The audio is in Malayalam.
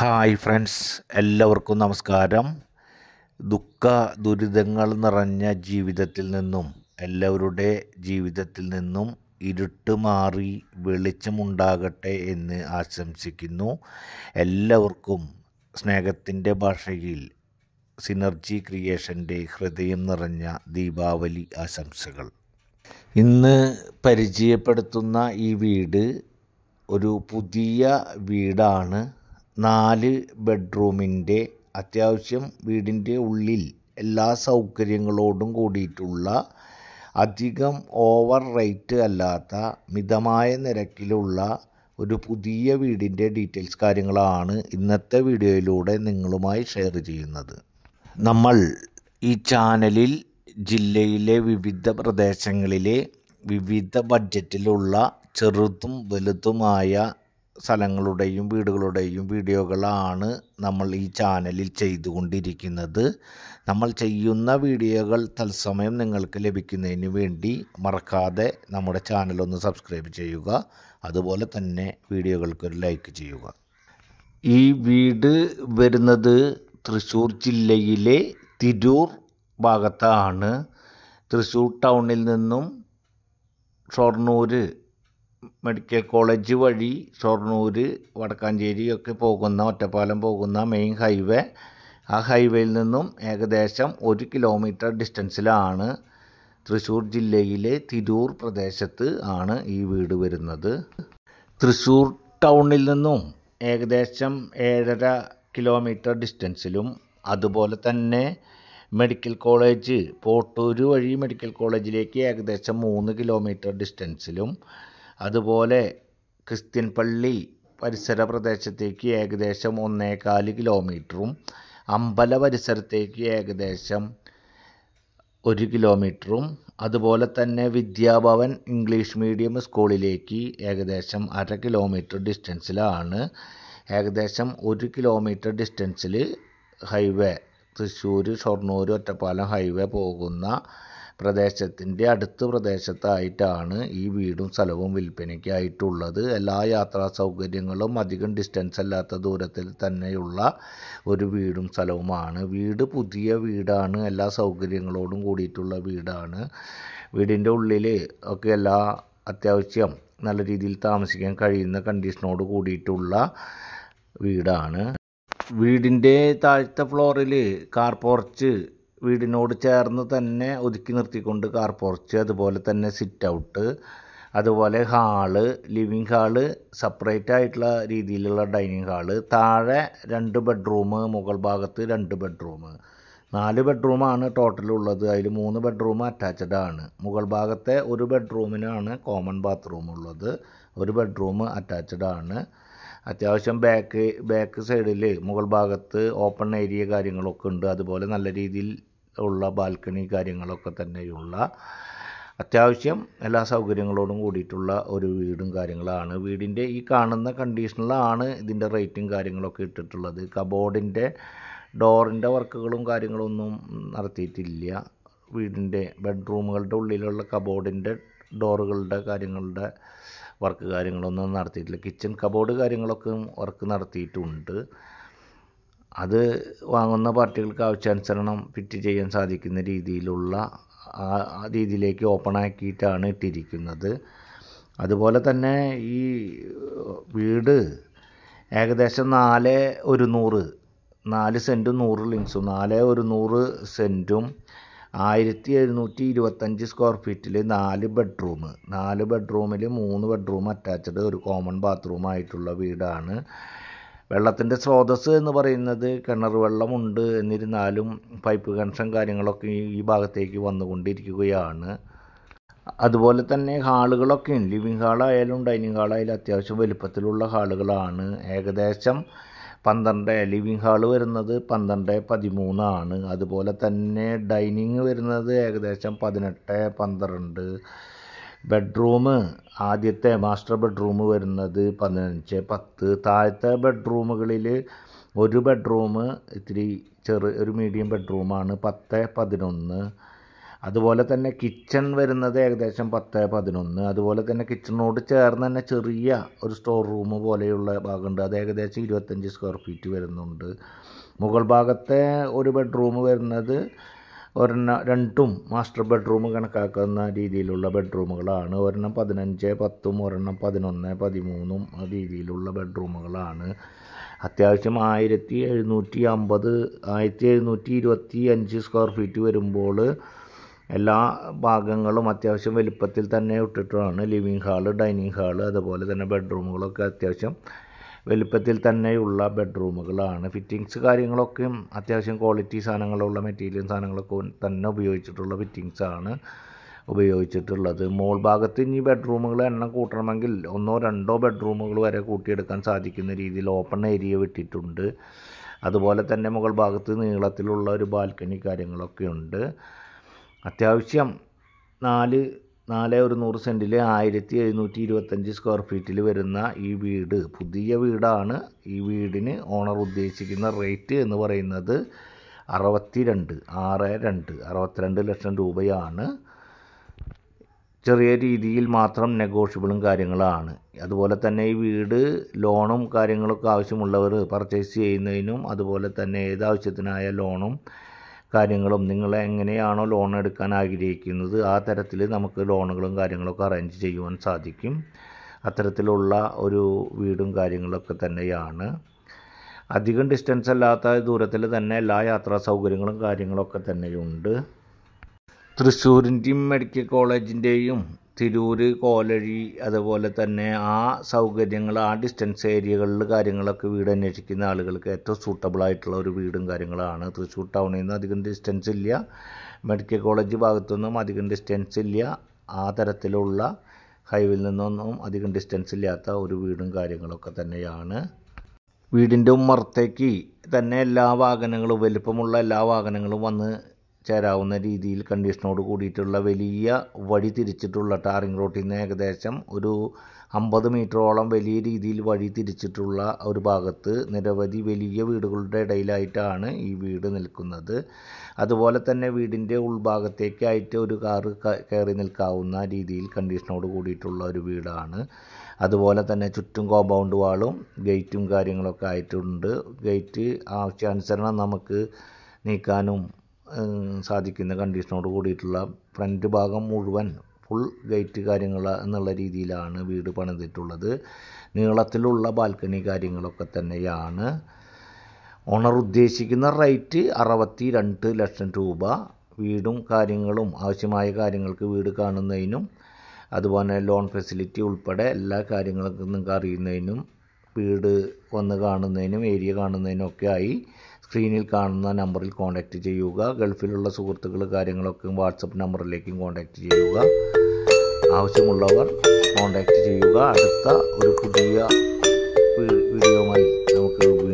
ഹായ് ഫ്രണ്ട്സ് എല്ലാവർക്കും നമസ്കാരം ദുഃഖ ദുരിതങ്ങൾ നിറഞ്ഞ ജീവിതത്തിൽ നിന്നും എല്ലാവരുടെ ജീവിതത്തിൽ നിന്നും ഇരുട്ട് മാറി വെളിച്ചമുണ്ടാകട്ടെ എന്ന് ആശംസിക്കുന്നു എല്ലാവർക്കും സ്നേഹത്തിൻ്റെ ഭാഷയിൽ സിനർജി ക്രിയേഷൻ്റെ ഹൃദയം നിറഞ്ഞ ദീപാവലി ആശംസകൾ ഇന്ന് പരിചയപ്പെടുത്തുന്ന ഈ വീട് ഒരു പുതിയ വീടാണ് നാല് ബെഡ്റൂമിൻ്റെ അത്യാവശ്യം വീടിൻ്റെ ഉള്ളിൽ എല്ലാ സൗകര്യങ്ങളോടും കൂടിയിട്ടുള്ള അധികം ഓവർ റേറ്റ് അല്ലാത്ത മിതമായ നിരക്കിലുള്ള ഒരു പുതിയ വീടിൻ്റെ ഡീറ്റെയിൽസ് കാര്യങ്ങളാണ് ഇന്നത്തെ വീഡിയോയിലൂടെ നിങ്ങളുമായി ഷെയർ ചെയ്യുന്നത് നമ്മൾ ഈ ചാനലിൽ ജില്ലയിലെ വിവിധ പ്രദേശങ്ങളിലെ വിവിധ ബഡ്ജറ്റിലുള്ള ചെറുതും വലുതുമായ സ്ഥലങ്ങളുടെയും വീടുകളുടെയും വീഡിയോകളാണ് നമ്മൾ ഈ ചാനലിൽ ചെയ്തുകൊണ്ടിരിക്കുന്നത് നമ്മൾ ചെയ്യുന്ന വീഡിയോകൾ തത്സമയം നിങ്ങൾക്ക് ലഭിക്കുന്നതിന് വേണ്ടി മറക്കാതെ നമ്മുടെ ചാനൽ ഒന്ന് സബ്സ്ക്രൈബ് ചെയ്യുക അതുപോലെ തന്നെ വീഡിയോകൾക്കൊരു ലൈക്ക് ചെയ്യുക ഈ വീട് വരുന്നത് തൃശ്ശൂർ ജില്ലയിലെ തിരൂർ ഭാഗത്താണ് തൃശ്ശൂർ ടൗണിൽ നിന്നും ഷൊർണൂർ മെഡിക്കൽ കോളേജ് വഴി ഷൊർണൂർ വടക്കാഞ്ചേരി ഒക്കെ പോകുന്ന ഒറ്റപ്പാലം പോകുന്ന മെയിൻ ഹൈവേ ആ ഹൈവേയിൽ നിന്നും ഏകദേശം ഒരു കിലോമീറ്റർ ഡിസ്റ്റൻസിലാണ് തൃശ്ശൂർ ജില്ലയിലെ തിരൂർ പ്രദേശത്ത് ആണ് ഈ വീട് വരുന്നത് തൃശ്ശൂർ ടൗണിൽ നിന്നും ഏകദേശം ഏഴര കിലോമീറ്റർ ഡിസ്റ്റൻസിലും അതുപോലെ തന്നെ മെഡിക്കൽ കോളേജ് പോട്ടൂർ വഴി മെഡിക്കൽ കോളേജിലേക്ക് ഏകദേശം മൂന്ന് കിലോമീറ്റർ ഡിസ്റ്റൻസിലും അതുപോലെ ക്രിസ്ത്യൻ പള്ളി പരിസര പ്രദേശത്തേക്ക് ഏകദേശം ഒന്നേകാല് കിലോമീറ്ററും അമ്പല പരിസരത്തേക്ക് ഏകദേശം ഒരു കിലോമീറ്ററും അതുപോലെ തന്നെ വിദ്യാഭവൻ ഇംഗ്ലീഷ് മീഡിയം സ്കൂളിലേക്ക് ഏകദേശം അര കിലോമീറ്റർ ഡിസ്റ്റൻസിലാണ് ഏകദേശം ഒരു കിലോമീറ്റർ ഡിസ്റ്റൻസിൽ ഹൈവേ തൃശ്ശൂർ ഷൊർണൂർ ഒറ്റപ്പാലം ഹൈവേ പോകുന്ന പ്രദേശത്തിൻ്റെ അടുത്ത പ്രദേശത്തായിട്ടാണ് ഈ വീടും സ്ഥലവും വിൽപ്പനയ്ക്കായിട്ടുള്ളത് എല്ലാ യാത്രാ സൗകര്യങ്ങളും അധികം ഡിസ്റ്റൻസ് അല്ലാത്ത ദൂരത്തിൽ തന്നെയുള്ള ഒരു വീടും സ്ഥലവുമാണ് വീട് പുതിയ വീടാണ് എല്ലാ സൗകര്യങ്ങളോടും കൂടിയിട്ടുള്ള വീടാണ് വീടിൻ്റെ ഉള്ളിൽ ഒക്കെ എല്ലാ അത്യാവശ്യം നല്ല രീതിയിൽ താമസിക്കാൻ കഴിയുന്ന കണ്ടീഷനോട് കൂടിയിട്ടുള്ള വീടാണ് വീടിൻ്റെ താഴത്തെ ഫ്ലോറിൽ കാർ പോർച്ച് വീടിനോട് ചേർന്ന് തന്നെ ഒതുക്കി നിർത്തിക്കൊണ്ട് കാർ പോർച്ച് അതുപോലെ തന്നെ സിറ്റ് ഔട്ട് അതുപോലെ ഹാള് ലിവിങ് ഹാള് സെപ്പറേറ്റ് ആയിട്ടുള്ള രീതിയിലുള്ള ഡൈനിങ് ഹാള് താഴെ രണ്ട് ബെഡ്റൂം മുകൾ ഭാഗത്ത് രണ്ട് ബെഡ്റൂം നാല് ബെഡ്റൂമാണ് ടോട്ടൽ ഉള്ളത് അതിൽ മൂന്ന് ബെഡ്റൂം അറ്റാച്ച്ഡ് ആണ് മുകൾ ഭാഗത്തെ ഒരു ബെഡ്റൂമിനാണ് കോമൺ ബാത്റൂം ഉള്ളത് ഒരു ബെഡ്റൂം അറ്റാച്ച്ഡ് ആണ് അത്യാവശ്യം ബാക്ക് ബാക്ക് സൈഡിൽ മുകൾ ഭാഗത്ത് ഓപ്പൺ ഏരിയ കാര്യങ്ങളൊക്കെ ഉണ്ട് അതുപോലെ നല്ല രീതിയിൽ ഉള്ള ബാൽക്കണി കാര്യങ്ങളൊക്കെ തന്നെയുള്ള അത്യാവശ്യം എല്ലാ സൗകര്യങ്ങളോടും കൂടിയിട്ടുള്ള ഒരു വീടും കാര്യങ്ങളാണ് വീടിൻ്റെ ഈ കാണുന്ന കണ്ടീഷനിലാണ് ഇതിൻ്റെ റേറ്റും കാര്യങ്ങളൊക്കെ ഇട്ടിട്ടുള്ളത് കബോർഡിൻ്റെ ഡോറിൻ്റെ വർക്കുകളും കാര്യങ്ങളൊന്നും നടത്തിയിട്ടില്ല വീടിൻ്റെ ബെഡ്റൂമുകളുടെ ഉള്ളിലുള്ള കബോർഡിൻ്റെ ഡോറുകളുടെ കാര്യങ്ങളുടെ വർക്ക് കാര്യങ്ങളൊന്നും നടത്തിയിട്ടില്ല കിച്ചൺ കബോർഡ് കാര്യങ്ങളൊക്കെ വർക്ക് നടത്തിയിട്ടുണ്ട് അത് വാങ്ങുന്ന പാർട്ടികൾക്ക് ആവശ്യാനുസരണം ഫിറ്റ് ചെയ്യാൻ സാധിക്കുന്ന രീതിയിലുള്ള ആ രീതിയിലേക്ക് ഓപ്പൺ ആക്കിയിട്ടാണ് ഇട്ടിരിക്കുന്നത് അതുപോലെ തന്നെ ഈ വീട് ഏകദേശം നാല് ഒരു നൂറ് നാല് സെൻറ്റും നൂറ് ലിങ്സും നാല് ഒരു നൂറ് സെൻറ്റും ആയിരത്തി എഴുന്നൂറ്റി ഇരുപത്തഞ്ച് സ്ക്വയർ ഫീറ്റിൽ നാല് ബെഡ്റൂം നാല് ബെഡ്റൂമിൽ മൂന്ന് ബെഡ്റൂം അറ്റാച്ച്ഡ് ഒരു കോമൺ ബാത്റൂം ആയിട്ടുള്ള വീടാണ് വെള്ളത്തിൻ്റെ സ്രോതസ്സ് എന്ന് പറയുന്നത് കിണർ വെള്ളമുണ്ട് എന്നിരുന്നാലും പൈപ്പ് കണക്ഷൻ കാര്യങ്ങളൊക്കെ ഈ ഭാഗത്തേക്ക് വന്നുകൊണ്ടിരിക്കുകയാണ് അതുപോലെ തന്നെ ഹാളുകളൊക്കെ ലിവിങ് ഹാളായാലും ഡൈനിങ് ഹാളായാലും അത്യാവശ്യം വലുപ്പത്തിലുള്ള ഹാളുകളാണ് ഏകദേശം പന്ത്രണ്ട് ലിവിങ് ഹാള് വരുന്നത് പന്ത്രണ്ട് പതിമൂന്നാണ് അതുപോലെ തന്നെ ഡൈനിങ് വരുന്നത് ഏകദേശം പതിനെട്ട് പന്ത്രണ്ട് ബെഡ്റൂം ആദ്യത്തെ മാസ്റ്റർ ബെഡ്റൂം വരുന്നത് പതിനഞ്ച് പത്ത് താഴത്തെ ബെഡ്റൂമുകളിൽ ഒരു ബെഡ്റൂം ഇത്തിരി ചെറു ഒരു മീഡിയം ബെഡ്റൂമാണ് പത്ത് പതിനൊന്ന് അതുപോലെ തന്നെ കിച്ചൺ വരുന്നത് ഏകദേശം പത്ത് പതിനൊന്ന് അതുപോലെ തന്നെ കിച്ചണിനോട് ചേർന്ന് തന്നെ ചെറിയ ഒരു സ്റ്റോർ റൂം പോലെയുള്ള ഭാഗമുണ്ട് അത് ഏകദേശം ഇരുപത്തഞ്ച് സ്ക്വയർ ഫീറ്റ് വരുന്നുണ്ട് മുകൾ ഭാഗത്തെ ഒരു ബെഡ്റൂം വരുന്നത് ഒരെണ്ണം രണ്ടും മാസ്റ്റർ ബെഡ്റൂം കണക്കാക്കുന്ന രീതിയിലുള്ള ബെഡ്റൂമുകളാണ് ഒരെണ്ണം പതിനഞ്ച് പത്തും ഒരെണ്ണം പതിനൊന്ന് പതിമൂന്നും രീതിയിലുള്ള ബെഡ്റൂമുകളാണ് അത്യാവശ്യം ആയിരത്തി എഴുന്നൂറ്റി അമ്പത് ആയിരത്തി എഴുന്നൂറ്റി ഇരുപത്തി അഞ്ച് സ്ക്വയർ ഫീറ്റ് വരുമ്പോൾ എല്ലാ ഭാഗങ്ങളും അത്യാവശ്യം വലുപ്പത്തിൽ തന്നെ ഇട്ടിട്ടാണ് ലിവിങ് ഹാള് ഡൈനിങ് ഹാള് അതുപോലെ തന്നെ ബെഡ്റൂമുകളൊക്കെ അത്യാവശ്യം വലുപ്പത്തിൽ തന്നെയുള്ള ബെഡ്റൂമുകളാണ് ഫിറ്റിങ്സ് കാര്യങ്ങളൊക്കെ അത്യാവശ്യം ക്വാളിറ്റി സാധനങ്ങളുള്ള മെറ്റീരിയൽ സാധനങ്ങളൊക്കെ തന്നെ ഉപയോഗിച്ചിട്ടുള്ള ഫിറ്റിങ്സ് ആണ് ഉപയോഗിച്ചിട്ടുള്ളത് മോൾ ഭാഗത്ത് ഇനി ബെഡ്റൂമുകൾ എണ്ണം കൂട്ടണമെങ്കിൽ ഒന്നോ രണ്ടോ ബെഡ്റൂമുകൾ വരെ കൂട്ടിയെടുക്കാൻ സാധിക്കുന്ന രീതിയിൽ ഓപ്പൺ ഏരിയ വിട്ടിട്ടുണ്ട് അതുപോലെ തന്നെ മുകൾ ഭാഗത്ത് നീളത്തിലുള്ള ഒരു ബാൽക്കണി കാര്യങ്ങളൊക്കെ ഉണ്ട് അത്യാവശ്യം നാല് നാല് ഒരു നൂറ് സെൻറ്റിൽ ആയിരത്തി എഴുന്നൂറ്റി ഇരുപത്തഞ്ച് സ്ക്വയർ ഫീറ്റിൽ വരുന്ന ഈ വീട് പുതിയ വീടാണ് ഈ വീടിന് ഓണർ ഉദ്ദേശിക്കുന്ന റേറ്റ് എന്ന് പറയുന്നത് അറുപത്തി രണ്ട് ആറ് രണ്ട് അറുപത്തിരണ്ട് ലക്ഷം രൂപയാണ് ചെറിയ രീതിയിൽ മാത്രം നെഗോഷ്യബിളും കാര്യങ്ങളാണ് അതുപോലെ തന്നെ ഈ വീട് ലോണും കാര്യങ്ങളൊക്കെ ആവശ്യമുള്ളവർ പർച്ചേസ് ചെയ്യുന്നതിനും അതുപോലെ തന്നെ ഏതാവശ്യത്തിനായ ലോണും കാര്യങ്ങളും നിങ്ങൾ എങ്ങനെയാണോ ലോൺ എടുക്കാൻ ആഗ്രഹിക്കുന്നത് ആ തരത്തിൽ നമുക്ക് ലോണുകളും കാര്യങ്ങളൊക്കെ അറേഞ്ച് ചെയ്യുവാൻ സാധിക്കും അത്തരത്തിലുള്ള ഒരു വീടും കാര്യങ്ങളൊക്കെ തന്നെയാണ് അധികം ഡിസ്റ്റൻസ് അല്ലാത്ത ദൂരത്തിൽ തന്നെ എല്ലാ യാത്രാ സൗകര്യങ്ങളും കാര്യങ്ങളൊക്കെ തന്നെയുണ്ട് തൃശ്ശൂരിൻ്റെയും മെഡിക്കൽ കോളേജിൻ്റെയും തിരൂര് കോലഴി അതുപോലെ തന്നെ ആ സൗകര്യങ്ങൾ ആ ഡിസ്റ്റൻസ് ഏരിയകളിൽ കാര്യങ്ങളൊക്കെ വീട് അന്വേഷിക്കുന്ന ആളുകൾക്ക് ഏറ്റവും സൂട്ടബിൾ ആയിട്ടുള്ള ഒരു വീടും കാര്യങ്ങളാണ് തൃശ്ശൂർ ടൗണിൽ നിന്ന് അധികം ഡിസ്റ്റൻസ് ഇല്ല മെഡിക്കൽ കോളേജ് ഭാഗത്തുനിന്നും അധികം ഡിസ്റ്റൻസ് ഇല്ല ആ തരത്തിലുള്ള ഹൈവേയിൽ നിന്നൊന്നും അധികം ഡിസ്റ്റൻസ് ഇല്ലാത്ത ഒരു വീടും കാര്യങ്ങളൊക്കെ തന്നെയാണ് വീടിൻ്റെ ഉമ്മറത്തേക്ക് തന്നെ എല്ലാ വാഹനങ്ങളും വലിപ്പമുള്ള എല്ലാ വാഹനങ്ങളും വന്ന് ചേരാവുന്ന രീതിയിൽ കണ്ടീഷനോട് കൂടിയിട്ടുള്ള വലിയ വഴി തിരിച്ചിട്ടുള്ള ടാറിംഗ് റോട്ടിൽ നിന്ന് ഏകദേശം ഒരു അമ്പത് മീറ്ററോളം വലിയ രീതിയിൽ വഴി തിരിച്ചിട്ടുള്ള ഒരു ഭാഗത്ത് നിരവധി വലിയ വീടുകളുടെ ഇടയിലായിട്ടാണ് ഈ വീട് നിൽക്കുന്നത് അതുപോലെ തന്നെ വീടിൻ്റെ ഉൾഭാഗത്തേക്കായിട്ട് ഒരു കാറ് കയറി നിൽക്കാവുന്ന രീതിയിൽ കണ്ടീഷനോട് കൂടിയിട്ടുള്ള ഒരു വീടാണ് അതുപോലെ തന്നെ ചുറ്റും കോമ്പൗണ്ട് വാളും ഗേറ്റും കാര്യങ്ങളൊക്കെ ആയിട്ടുണ്ട് ഗേറ്റ് ആവശ്യാനുസരണം നമുക്ക് നീക്കാനും സാധിക്കുന്ന കണ്ടീഷനോട് കൂടിയിട്ടുള്ള ഫ്രണ്ട് ഭാഗം മുഴുവൻ ഫുൾ ഗേറ്റ് കാര്യങ്ങൾ എന്നുള്ള രീതിയിലാണ് വീട് പണിതിട്ടുള്ളത് നീളത്തിലുള്ള ബാൽക്കണി കാര്യങ്ങളൊക്കെ തന്നെയാണ് ഓണർ ഉദ്ദേശിക്കുന്ന റേറ്റ് അറുപത്തി രണ്ട് ലക്ഷം രൂപ വീടും കാര്യങ്ങളും ആവശ്യമായ കാര്യങ്ങൾക്ക് വീട് കാണുന്നതിനും അതുപോലെ ലോൺ ഫെസിലിറ്റി ഉൾപ്പെടെ എല്ലാ കാര്യങ്ങളൊക്കെ നിങ്ങൾക്ക് അറിയുന്നതിനും വീട് വന്ന് കാണുന്നതിനും ഏരിയ കാണുന്നതിനും ഒക്കെ ആയി സ്ക്രീനിൽ കാണുന്ന നമ്പറിൽ കോൺടാക്റ്റ് ചെയ്യുക ഗൾഫിലുള്ള സുഹൃത്തുക്കൾ കാര്യങ്ങളൊക്കെ വാട്സപ്പ് നമ്പറിലേക്കും കോൺടാക്റ്റ് ചെയ്യുക ആവശ്യമുള്ളവർ കോൺടാക്റ്റ് ചെയ്യുക അടുത്ത ഒരു പുതിയ വീഡിയോയുമായി നമുക്ക്